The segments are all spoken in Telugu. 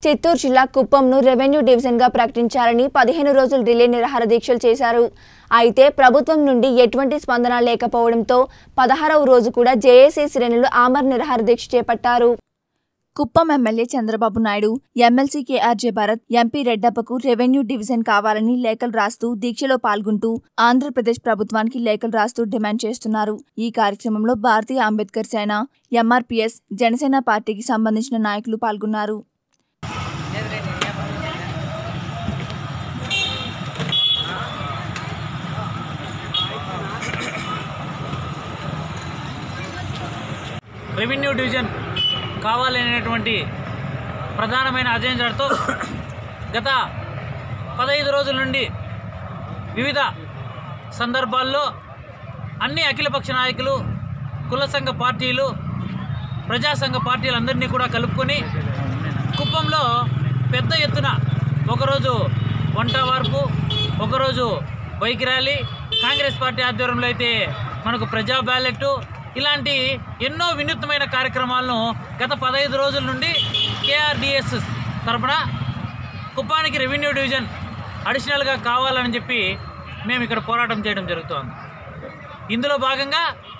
చిత్తూరు జిల్లా కుప్పంను రెవెన్యూ డివిజన్గా ప్రకటించాలని పదిహేను రోజులు రిలే నిరాహార దీక్షలు చేశారు అయితే ప్రభుత్వం నుండి ఎటువంటి స్పందన లేకపోవడంతో పదహారవ రోజు కూడా జేఏసీ శ్రేణులు ఆమర్ నిరాహార దీక్ష చేపట్టారు Kuppam MLA Chandrababu Naidu MLC KRJ Bharat MP రెడ్డప్పకు రెవెన్యూ డివిజన్ కావాలని లేఖలు రాస్తూ దీక్షలో పాల్గొంటూ ఆంధ్రప్రదేశ్ ప్రభుత్వానికి లేఖలు రాస్తూ డిమాండ్ చేస్తున్నారు ఈ కార్యక్రమంలో భారతీయ అంబేద్కర్ సేన ఎంఆర్పీఎస్ జనసేన పార్టీకి సంబంధించిన నాయకులు పాల్గొన్నారు రెవెన్యూ డివిజన్ కావాలనేటువంటి ప్రధానమైన అజెండాతో గత పదహైదు రోజుల నుండి వివిధ సందర్భాల్లో అన్ని అఖిలపక్ష నాయకులు కుల సంఘ పార్టీలు ప్రజా సంఘ పార్టీలందరినీ కూడా కలుపుకొని కుప్పంలో పెద్ద ఎత్తున ఒకరోజు వంట వార్పు ఒకరోజు బైక్ ర్యాలీ కాంగ్రెస్ పార్టీ ఆధ్వర్యంలో అయితే మనకు ప్రజా బ్యాలెట్ ఇలాంటి ఎన్నో వినూత్నమైన కార్యక్రమాలను గత పదహైదు రోజుల నుండి కేఆర్డిఎస్ తరపున కుప్పానికి రెవెన్యూ డివిజన్ అడిషనల్గా కావాలని చెప్పి మేము ఇక్కడ పోరాటం చేయడం జరుగుతోంది ఇందులో భాగంగా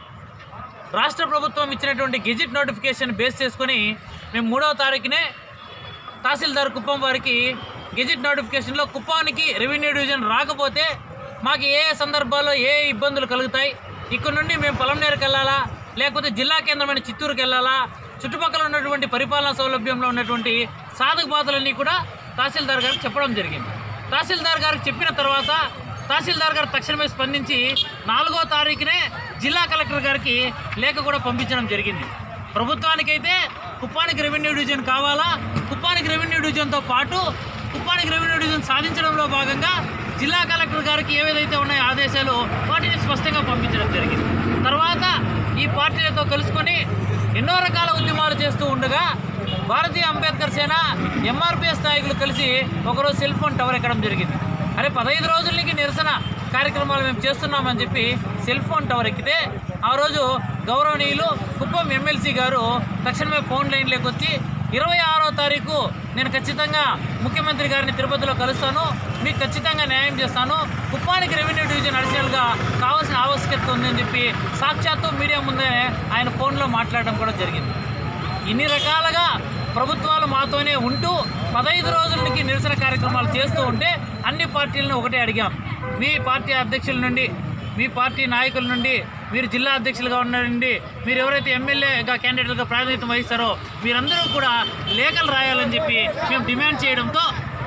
రాష్ట్ర ప్రభుత్వం ఇచ్చినటువంటి గెజిట్ నోటిఫికేషన్ బేస్ చేసుకొని మేము మూడవ తారీఖునే తహసీల్దార్ కుప్పం వారికి గెజిట్ నోటిఫికేషన్లో కుప్పానికి రెవెన్యూ డివిజన్ రాకపోతే మాకు ఏ ఏ సందర్భాల్లో ఏ ఏ ఇబ్బందులు కలుగుతాయి ఇక్కడ నుండి మేము పొలంనేరుకి వెళ్ళాలా లేకపోతే జిల్లా కేంద్రమైన చిత్తూరుకి వెళ్ళాలా చుట్టుపక్కల ఉన్నటువంటి పరిపాలనా సౌలభ్యంలో ఉన్నటువంటి సాధక బాధలన్నీ కూడా తహసీల్దార్ గారికి చెప్పడం జరిగింది తహసీల్దార్ గారికి చెప్పిన తర్వాత తహసీల్దార్ గారు తక్షణమే స్పందించి నాలుగో తారీఖునే జిల్లా కలెక్టర్ గారికి లేఖ కూడా పంపించడం జరిగింది ప్రభుత్వానికైతే కుప్పానికి రెవెన్యూ డివిజన్ కావాలా కుప్పానికి రెవెన్యూ డివిజన్తో పాటు కుప్పానికి రెవెన్యూ డివిజన్ సాధించడంలో భాగంగా జిల్లా కలెక్టర్ గారికి ఏవేదైతే ఉన్నాయో ఆదేశాలు వాటిని స్పష్టంగా పంపించడం జరిగింది తర్వాత ఈ పార్టీలతో కలుసుకొని ఎన్నో రకాల ఉద్యమాలు చేస్తూ ఉండగా భారతీయ అంబేద్కర్ సేన ఎంఆర్పిఎస్ నాయకులు కలిసి ఒకరోజు సెల్ ఫోన్ టవర్ ఎక్కడం జరిగింది అరే పదహైదు రోజులకి నిరసన కార్యక్రమాలు మేము చేస్తున్నామని చెప్పి సెల్ ఫోన్ టవర్ ఎక్కితే ఆ రోజు గౌరవనీయులు కుప్పం ఎమ్మెల్సీ గారు తక్షణమే ఫోన్ లైన్లోకి వచ్చి ఇరవై ఆరో తారీఖు నేను ఖచ్చితంగా ముఖ్యమంత్రి గారిని తిరుపతిలో కలుస్తాను మీకు ఖచ్చితంగా న్యాయం చేస్తాను కుప్పానికి రెవెన్యూ డివిజన్ అడిషనల్గా కావాల్సిన ఆవశ్యకత ఉందని చెప్పి సాక్షాత్తు మీడియా ముందే ఆయన ఫోన్లో మాట్లాడడం కూడా జరిగింది ఇన్ని రకాలుగా ప్రభుత్వాలు మాతోనే ఉంటూ పదహైదు రోజులకి నిరసన కార్యక్రమాలు చేస్తూ ఉంటే అన్ని పార్టీలను ఒకటే అడిగాం మీ పార్టీ అధ్యక్షుల నుండి మీ పార్టీ నాయకుల నుండి మీరు జిల్లా అధ్యక్షులుగా ఉండండి మీరు ఎవరైతే ఎమ్మెల్యేగా క్యాండిడేట్లుగా ప్రాతినిధ్యం వహిస్తారో మీరందరూ కూడా లేఖలు రాయాలని చెప్పి మేము డిమాండ్ చేయడంతో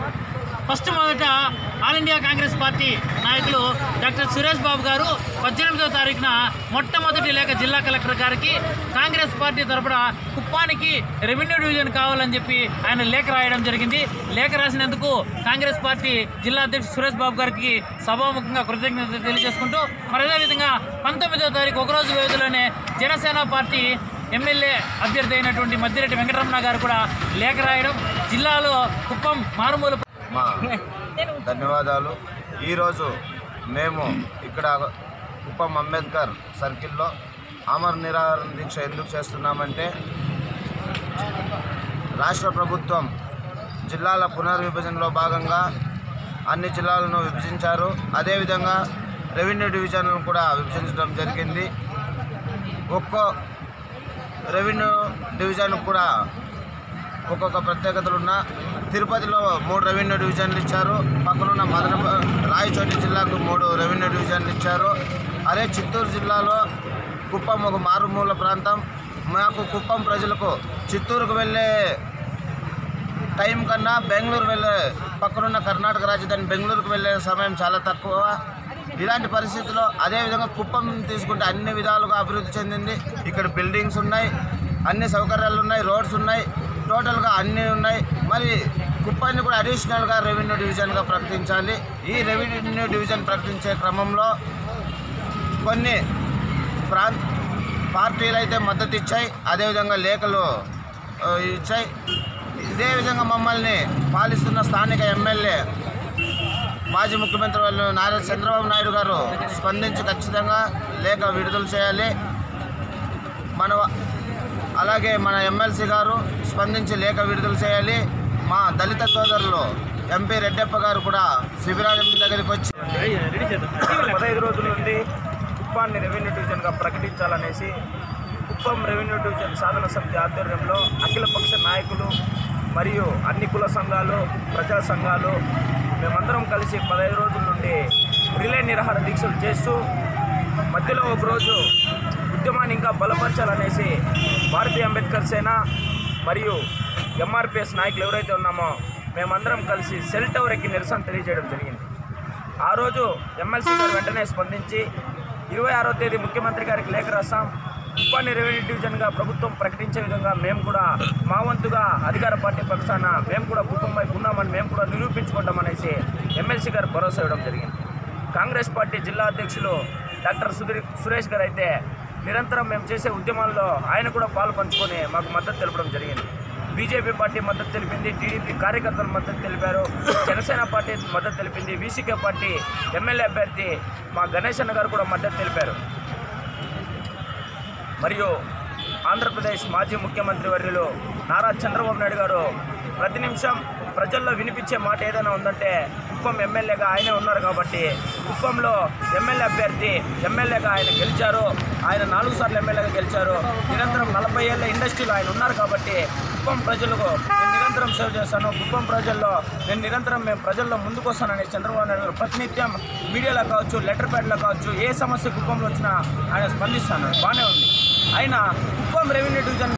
ఫస్ట్ మొదట ఆల్ ఇండియా కాంగ్రెస్ పార్టీ నాయకులు డాక్టర్ సురేష్ బాబు గారు పద్దెనిమిదో తారీఖున మొట్టమొదటి లేఖ జిల్లా కలెక్టర్ గారికి కాంగ్రెస్ పార్టీ తరపున కుప్పానికి రెవెన్యూ డివిజన్ కావాలని చెప్పి ఆయన లేఖ రాయడం జరిగింది లేఖ రాసినందుకు కాంగ్రెస్ పార్టీ జిల్లా అధ్యక్షుడు సురేష్ బాబు గారికి సభాముఖంగా కృతజ్ఞత తెలియజేసుకుంటూ మరి అదేవిధంగా పంతొమ్మిదో తారీఖు ఒకరోజు వ్యవధిలోనే జనసేన పార్టీ ఎమ్మెల్యే అభ్యర్థి అయినటువంటి మద్దిరెడ్డి వెంకటరమణ గారు కూడా లేఖ రాయడం జిల్లాలో కుప్పం మారుమూల మా ధన్యవాదాలు ఈరోజు మేము ఇక్కడ కుప్పం అంబేద్కర్ సర్కిల్లో అమర్ నిరాహార దీక్ష ఎందుకు చేస్తున్నామంటే రాష్ట్ర ప్రభుత్వం జిల్లాల పునర్విభజనలో భాగంగా అన్ని జిల్లాలను విభజించారు అదేవిధంగా రెవెన్యూ డివిజన్లను కూడా విభజించడం జరిగింది ఒక్కో రెవెన్యూ డివిజన్ కూడా ఒక్కొక్క ప్రత్యేకతలు ఉన్న తిరుపతిలో మూడు రెవెన్యూ డివిజన్లు ఇచ్చారు పక్కనున్న మదన రాయచోటి జిల్లాకు మూడు రెవెన్యూ డివిజన్లు ఇచ్చారు అదే చిత్తూరు జిల్లాలో కుప్పం ఒక మారుమూల ప్రాంతం మాకు కుప్పం ప్రజలకు చిత్తూరుకు వెళ్ళే టైం కన్నా బెంగళూరు వెళ్ళే పక్కనున్న కర్ణాటక రాజధాని బెంగళూరుకు వెళ్ళే సమయం చాలా తక్కువ ఇలాంటి పరిస్థితుల్లో అదేవిధంగా కుప్పం తీసుకుంటే అన్ని విధాలుగా అభివృద్ధి చెందింది ఇక్కడ బిల్డింగ్స్ ఉన్నాయి అన్ని సౌకర్యాలు ఉన్నాయి రోడ్స్ ఉన్నాయి టోటల్గా అన్నీ ఉన్నాయి మరి కుప్పాన్ని కూడా అడిషనల్గా రెవెన్యూ డివిజన్గా ప్రకటించాలి ఈ రెవెన్యూ డివిజన్ ప్రకటించే క్రమంలో కొన్ని ప్రాంత పార్టీలు అయితే మద్దతు ఇచ్చాయి అదేవిధంగా లేఖలు ఆ, ఇచ్చాయి ఇదే విధంగా మమ్మల్ని పాలిస్తున్న స్థానిక ఎమ్మెల్యే మాజీ ముఖ్యమంత్రి వాళ్ళు నారా చంద్రబాబు నాయుడు గారు స్పందించి ఖచ్చితంగా లేఖ విడుదల చేయాలి మన అలాగే మన ఎమ్మెల్సీ గారు స్పందించి లేఖ విడుదల చేయాలి మా దళిత సోదరులు ఎంపీ రెడ్డప్ప గారు కూడా శిబిరాజం దగ్గరికి వచ్చి పదహైదు రోజుల నుండి కుప్పాన్ని రెవెన్యూ డివిజన్గా ప్రకటించాలనేసి కుప్పం రెవెన్యూ డివిజన్ సాధన సమితి ఆధ్వర్యంలో అఖిలపక్ష నాయకులు మరియు అన్ని కుల సంఘాలు ప్రజా సంఘాలు మేమందరం కలిసి పదహైదు రోజుల నుండి రిలే నిరాహార దీక్షలు చేస్తూ మధ్యలో ఒకరోజు ఉద్యమాన్ని ఇంకా బలపరచాలనేసి భారతీయ అంబేద్కర్ సేన మరియు ఎంఆర్పిఎస్ నాయకులు ఎవరైతే ఉన్నామో మేమందరం కలిసి సెల్ టవర్ ఎక్కి నిరసన తెలియజేయడం జరిగింది ఆ రోజు ఎమ్మెల్సీ గారు వెంటనే స్పందించి ఇరవై ఆరో తేదీ ముఖ్యమంత్రి గారికి లేఖ రాస్తాం కుప్పాన్ని రెవెన్యూ డివిజన్గా ప్రభుత్వం ప్రకటించే విధంగా మేము కూడా మా వంతుగా అధికార పార్టీ పక్షాన మేము కూడా కుటుంబం వైపు ఉన్నామని మేము కూడా నిరూపించుకుంటామనేసి ఎమ్మెల్సీ గారు భరోసా ఇవ్వడం జరిగింది కాంగ్రెస్ పార్టీ జిల్లా అధ్యక్షులు డాక్టర్ సుధీర్ సురేష్ గారు అయితే నిరంతరం మేము చేసే ఉద్యమాల్లో ఆయన కూడా పాలు పంచుకొని మాకు మద్దతు తెలపడం జరిగింది బీజేపీ పార్టీ మద్దతు తెలిపింది టీడీపీ కార్యకర్తలు మద్దతు తెలిపారు జనసేన పార్టీ మద్దతు తెలిపింది వీసీకే పార్టీ ఎమ్మెల్యే అభ్యర్థి మా గణేష్ అన్న గారు కూడా మద్దతు తెలిపారు మరియు ఆంధ్రప్రదేశ్ మాజీ ముఖ్యమంత్రి వర్యులు నారా చంద్రబాబు నాయుడు గారు ప్రతి నిమిషం ప్రజల్లో వినిపించే మాట ఏదైనా ఉందంటే కుప్పం ఎమ్మెల్యేగా ఆయనే ఉన్నారు కాబట్టి కుప్పంలో ఎమ్మెల్యే అభ్యర్థి ఎమ్మెల్యేగా ఆయన గెలిచారు ఆయన నాలుగు సార్లు ఎమ్మెల్యేగా గెలిచారు నిరంతరం నలభై ఏళ్ళ ఇండస్ట్రీలో ఆయన ఉన్నారు కాబట్టి కుప్పం ప్రజలకు నేను నిరంతరం సేవ చేస్తాను కుప్పం ప్రజల్లో నేను నిరంతరం మేము ప్రజల్లో ముందుకు వస్తానని చంద్రబాబు నాయుడు గారు ప్రతినిత్యం మీడియాలో కావచ్చు లెటర్ ప్యాడ్లో కావచ్చు ఏ సమస్య కుప్పంలో వచ్చినా ఆయన స్పందిస్తాను బాగానే ఉంది ఆయన కుప్పం రెవెన్యూ డివిజన్